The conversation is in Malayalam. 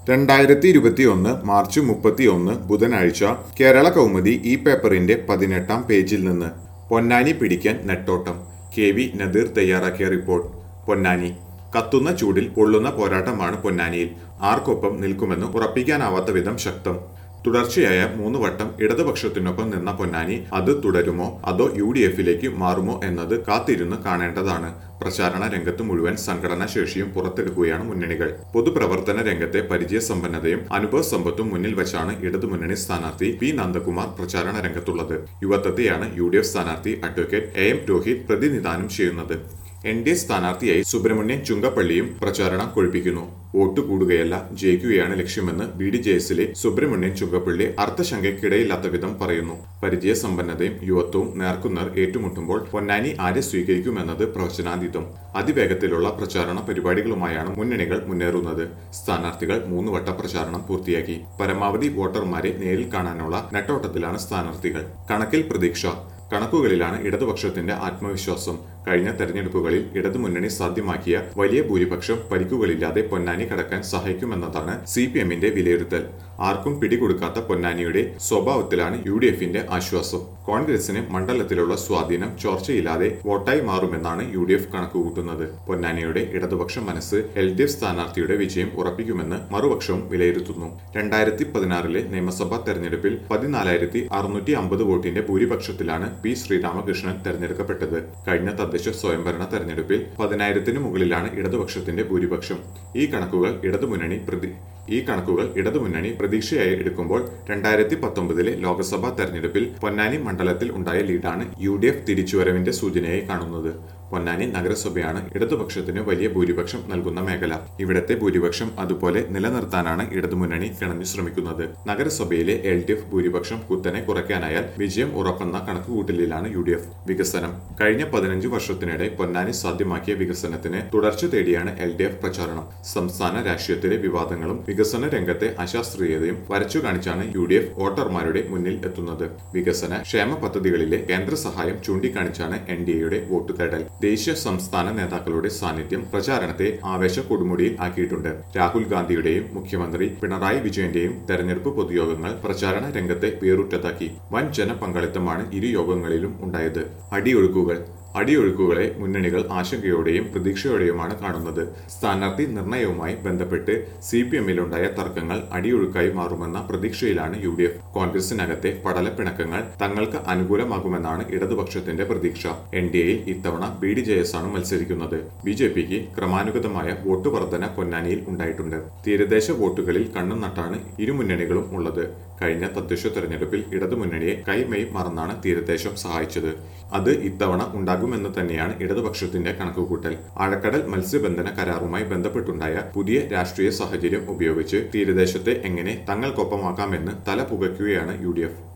രണ്ടായിരത്തി ഇരുപത്തിയൊന്ന് മാർച്ച് മുപ്പത്തിയൊന്ന് ബുധനാഴ്ച കേരള കൗമുദി ഈ പേപ്പറിന്റെ പതിനെട്ടാം പേജിൽ നിന്ന് പൊന്നാനി പിടിക്കാൻ നെട്ടോട്ടം കെ വി നദീർ തയ്യാറാക്കിയ റിപ്പോർട്ട് പൊന്നാനി കത്തുന്ന ചൂടിൽ പൊള്ളുന്ന പോരാട്ടമാണ് പൊന്നാനിയിൽ ആർക്കൊപ്പം നിൽക്കുമെന്ന് ഉറപ്പിക്കാനാവാത്ത വിധം ശക്തം തുടർച്ചയായ മൂന്ന് വട്ടം ഇടതുപക്ഷത്തിനൊപ്പം നിന്ന പൊന്നാനി അത് തുടരുമോ അതോ യു ഡി എഫിലേക്ക് മാറുമോ എന്നത് കാത്തിരുന്ന് കാണേണ്ടതാണ് പ്രചാരണ രംഗത്ത് മുഴുവൻ സംഘടനാ ശേഷിയും പുറത്തെടുക്കുകയാണ് മുന്നണികൾ പൊതുപ്രവർത്തന രംഗത്തെ പരിചയസമ്പന്നതയും അനുഭവ സമ്പത്തും മുന്നിൽ വെച്ചാണ് ഇടതുമുന്നണി സ്ഥാനാർത്ഥി പി നന്ദകുമാർ പ്രചാരണ രംഗത്തുള്ളത് യുവത്വത്തെയാണ് യു ഡി എഫ് സ്ഥാനാർത്ഥി അഡ്വക്കേറ്റ് എ എം രോഹിത് പ്രതിനിധാനം ചെയ്യുന്നത് എൻ ഡി എ സ്ഥാനാർത്ഥിയായി സുബ്രഹ്മണ്യൻ ചുങ്കപ്പള്ളിയും പ്രചാരണം കൊഴുപ്പിക്കുന്നു വോട്ട് കൂടുകയല്ല ജയിക്കുകയാണ് ലക്ഷ്യമെന്ന് ബി ഡി ജെ എസിലെ സുബ്രഹ്മണ്യൻ ചുങ്കപ്പള്ളി അർത്ഥശങ്കയ്ക്കിടയില്ലാത്ത വിധം പറയുന്നു പരിചയസമ്പന്നതയും യുവത്വവും നേർക്കുനേർ ഏറ്റുമുട്ടുമ്പോൾ പൊന്നാനി ആരെ സ്വീകരിക്കുമെന്നത് പ്രവചനാതീതം അതിവേഗത്തിലുള്ള പ്രചാരണ പരിപാടികളുമായാണ് മുന്നണികൾ മുന്നേറുന്നത് സ്ഥാനാർത്ഥികൾ മൂന്ന് വട്ട പ്രചാരണം പൂർത്തിയാക്കി പരമാവധി വോട്ടർമാരെ നേരിൽ കാണാനുള്ള നെട്ടോട്ടത്തിലാണ് സ്ഥാനാർത്ഥികൾ കണക്കിൽ പ്രതീക്ഷ കണക്കുകളിലാണ് ഇടതുപക്ഷത്തിന്റെ ആത്മവിശ്വാസം കഴിഞ്ഞ തെരഞ്ഞെടുപ്പുകളിൽ ഇടതുമുന്നണി സാധ്യമാക്കിയ വലിയ ഭൂരിപക്ഷം പരിക്കുകളില്ലാതെ പൊന്നാനി കടക്കാൻ സഹായിക്കുമെന്നതാണ് സി പി എമ്മിന്റെ വിലയിരുത്തൽ ആർക്കും പിടികൊടുക്കാത്ത പൊന്നാനിയുടെ സ്വഭാവത്തിലാണ് യു ഡി എഫിന്റെ ആശ്വാസം കോൺഗ്രസിന് മണ്ഡലത്തിലുള്ള സ്വാധീനം ചോർച്ചയില്ലാതെ വോട്ടായി മാറുമെന്നാണ് യു ഡി എഫ് കണക്കുകൂട്ടുന്നത് പൊന്നാനിയുടെ ഇടതുപക്ഷ മനസ്സ് എൽ ഡി എഫ് സ്ഥാനാർത്ഥിയുടെ വിജയം ഉറപ്പിക്കുമെന്ന് മറുപക്ഷവും വിലയിരുത്തുന്നു രണ്ടായിരത്തി പതിനാറിലെ നിയമസഭാ തെരഞ്ഞെടുപ്പിൽ പതിനാലായിരത്തി അറുന്നൂറ്റി അമ്പത് വോട്ടിന്റെ ഭൂരിപക്ഷത്തിലാണ് പി ശ്രീരാമകൃഷ്ണൻ തെരഞ്ഞെടുക്കപ്പെട്ടത് കഴിഞ്ഞ തദ്ദേശ സ്വയംഭരണ തെരഞ്ഞെടുപ്പിൽ പതിനായിരത്തിന് മുകളിലാണ് ഇടതുപക്ഷത്തിന്റെ ഭൂരിപക്ഷം ഈ കണക്കുകൾ ഇടതുമുന്നണി പ്രതി ഈ കണക്കുകൾ ഇടതുമുന്നണി പ്രതീക്ഷയായി എടുക്കുമ്പോൾ രണ്ടായിരത്തി പത്തൊമ്പതിലെ ലോക്സഭാ തെരഞ്ഞെടുപ്പിൽ പൊന്നാനി മണ്ഡലത്തിൽ ഉണ്ടായ ലീഡാണ് യു ഡി എഫ് തിരിച്ചുവരവിന്റെ സൂചനയായി കാണുന്നത് പൊന്നാനി നഗരസഭയാണ് ഇടതുപക്ഷത്തിന് വലിയ ഭൂരിപക്ഷം നൽകുന്ന മേഖല ഇവിടത്തെ ഭൂരിപക്ഷം അതുപോലെ നിലനിർത്താനാണ് ഇടതുമുന്നണി കിണഞ്ഞു ശ്രമിക്കുന്നത് നഗരസഭയിലെ എൽ ഡി എഫ് ഭൂരിപക്ഷം കുത്തനെ കുറയ്ക്കാനായാൽ വിജയം ഉറപ്പെന്ന കണക്കുകൂട്ടലിലാണ് യു ഡി എഫ് വികസനം കഴിഞ്ഞ പതിനഞ്ച് വർഷത്തിനിടെ പൊന്നാനി സാധ്യമാക്കിയ വികസനത്തിന് തുടർച്ച തേടിയാണ് എൽ ഡി എഫ് പ്രചാരണം സംസ്ഥാന രാഷ്ട്രീയത്തിലെ വിവാദങ്ങളും വികസന രംഗത്തെ അശാസ്ത്രീയതയും വരച്ചു കാണിച്ചാണ് യു ഡി എഫ് വോട്ടർമാരുടെ മുന്നിൽ എത്തുന്നത് വികസന ക്ഷേമ പദ്ധതികളിലെ കേന്ദ്ര സഹായം ചൂണ്ടിക്കാണിച്ചാണ് എൻ ഡി എയുടെ വോട്ട് തേടൽ ദേശീയ സംസ്ഥാന നേതാക്കളുടെ സാന്നിധ്യം പ്രചാരണത്തെ ആവേശ കൊടുമുടിയിൽ ആക്കിയിട്ടുണ്ട് രാഹുൽ ഗാന്ധിയുടെയും മുഖ്യമന്ത്രി പിണറായി വിജയന്റെയും തെരഞ്ഞെടുപ്പ് പൊതുയോഗങ്ങൾ പ്രചാരണ രംഗത്തെ വേറുറ്റതാക്കി വൻ ജനപങ്കാളിത്തമാണ് ഇരു യോഗങ്ങളിലും ഉണ്ടായത് അടിയൊഴുക്കുകൾ അടിയൊഴുക്കുകളെ മുന്നണികൾ ആശങ്കയോടെയും പ്രതീക്ഷയോടെയുമാണ് കാണുന്നത് സ്ഥാനാർത്ഥി നിർണയവുമായി ബന്ധപ്പെട്ട് സി പി എമ്മിലുണ്ടായ തർക്കങ്ങൾ അടിയൊഴുക്കായി മാറുമെന്ന പ്രതീക്ഷയിലാണ് യു ഡി എഫ് കോൺഗ്രസിനകത്തെ പടലപ്പിണക്കങ്ങൾ തങ്ങൾക്ക് അനുകൂലമാകുമെന്നാണ് ഇടതുപക്ഷത്തിന്റെ പ്രതീക്ഷ എൻ ഡി എയിൽ ഇത്തവണ ബി ഡി ജെ എസ് ആണ് മത്സരിക്കുന്നത് ബി ജെ പിക്ക് ക്രമാനുഗതമായ വോട്ട് വർധന പൊന്നാനിയിൽ ഉണ്ടായിട്ടുണ്ട് തീരദേശ വോട്ടുകളിൽ കണ്ണും നട്ടാണ് ഇരു മുന്നണികളും ഉള്ളത് കഴിഞ്ഞ തദ്ദേശ തെരഞ്ഞെടുപ്പിൽ ഇടതുമുന്നണിയെ കൈമെയ് മറന്നാണ് തീരദേശം സഹായിച്ചത് അത് ഇത്തവണ ഉണ്ടാകുമെന്ന് തന്നെയാണ് ഇടതുപക്ഷത്തിന്റെ കണക്കുകൂട്ടൽ ആഴക്കടൽ മത്സ്യബന്ധന കരാറുമായി ബന്ധപ്പെട്ടുണ്ടായ പുതിയ രാഷ്ട്രീയ സാഹചര്യം ഉപയോഗിച്ച് തീരദേശത്തെ എങ്ങനെ തങ്ങൾക്കൊപ്പമാക്കാമെന്ന് തല പുകയ്ക്കുകയാണ് യു